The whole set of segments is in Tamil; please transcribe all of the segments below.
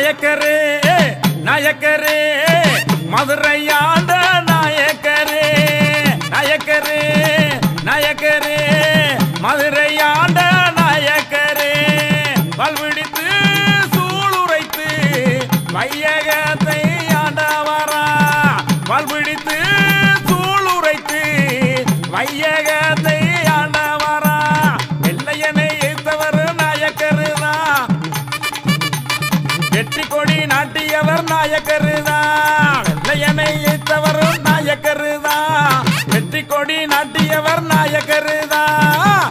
நாயக்கரே நாயக்கரே மதுரையாண்ட நாயக்கரே நாயக்கரே நாயக்கரே மதுரையாண்ட நாயக்கரே பல்விடித்து சூளுரைத்து வையகத்தை ஆண்டவரா பல்விடித்து சூளுரைத்து வையகத்தை ஆண்டவரா வெள்ளையனை ஏத்தவர் நாயக்கருதான் வெற்றி கொடி நாட்டியவர் நாயக்கருதான் வெள்ளையனை ஏத்தவரும் நாயக்கருதான் வெற்றி கொடி நாட்டியவர் நாயக்கருதான்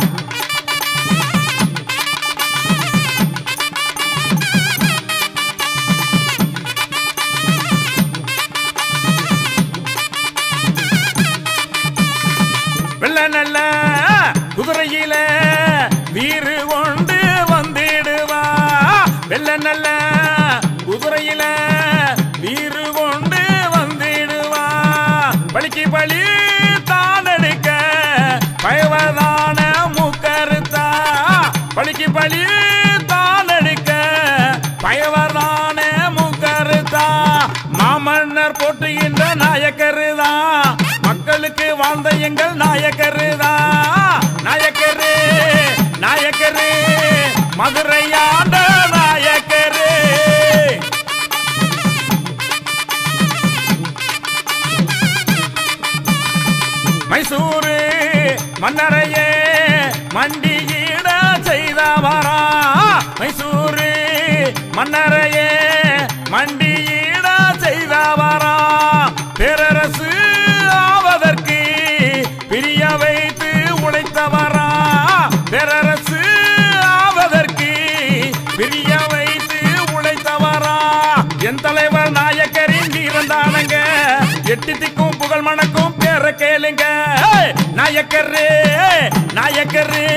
வெள்ள நல்ல குதிரையில வீறு கொண்டு வந்திடுவா வெள்ள நல்ல குதிரையில வீறு கொண்டு வந்திடுவா பலிக்கு பலி தான் எடுக்க பயவதான மூக்கருத்தா பலிக்கு பலி தான் எடுக்க பயவதான மூக்கருத்தா மாமன்னர் போட்டுகின்ற நாயக்கருதா மக்களுக்கு வாழ்ந்த எங்கள் நாயக்கருதா நாயக்கரு நாயக்கரு மதுரையாண்ட நாயக்கரு மைசூரு மன்னரையே மண்டியிட செய்தவரா மைசூரு மன்னரையே மண்டியிட செய்தவரா பேரரசு ஆவதற்கு பிரிய வைத்து உழைத்தவரா பேரரசு ஆவதற்கு பிரிய வைத்து உழைத்தவரா என் தலைவர் நாயக்கரின் வீரந்தானங்க எட்டு திக்கும் புகழ் மணக்கும் பேர கேளுங்க ஏய், நாயக்கரே நாயக்கரே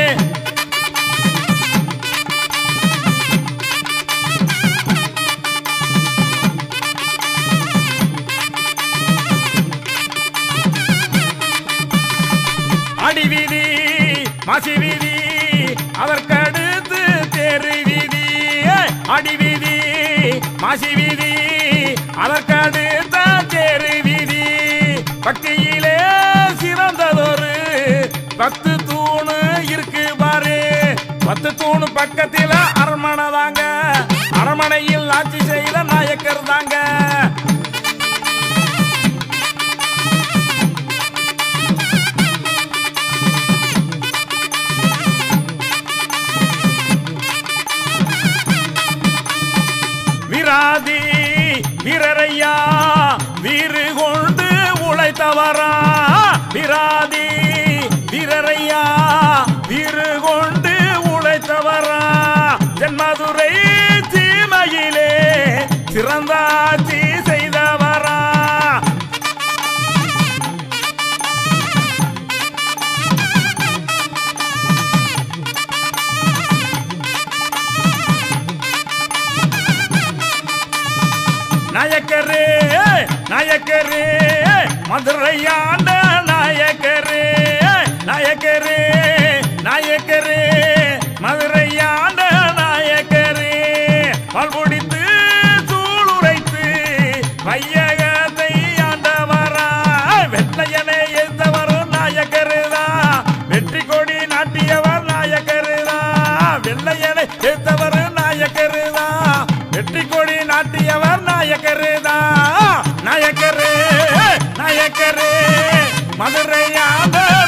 அடி வீதி மாசி வீதி அதற்கடுத்து தேரு வீதி அடி வீதி மாசி வீதி அதற்கடுத்த தேரு வீதி பக்தியிலே சிறந்ததொரு பத்து தூணு இருக்கு பாரு பத்து தூணு பக்கத்தில அரண்மனை தாங்க அரண்மனையில் ஆட்சி செய்த நாயக்கர் தாங்க விராதி வீரரையா வீறு கொண்டு உழைத்தவரா விராதி வீரரையா வீறு கொண்டு உழைத்தவரா தென்மதுரை சீமையிலே சிறந்தாட்சி செய்தவரா நாயக்கரே நாயக்கரே மதுரையாண்ட நாயக்கரே நாயக்கரே நாயக்கரே மதுரையாண்ட நாயக்கரே பல்பொடித்து சூளுரைத்து வையகத்தை ஆண்டவரா வெள்ளையனை எழுந்தவரும் நாயக்கருதா வெற்றி கொடி நாட்டியவர் நாயக்கருதா வெள்ளையனை எழுத்தவர் நாயக்கருதா வெற்றி கொடி நாட்டியவர் நாயக்கருதா நாயக்கரு நாயக்கரு மதுரையாண்ட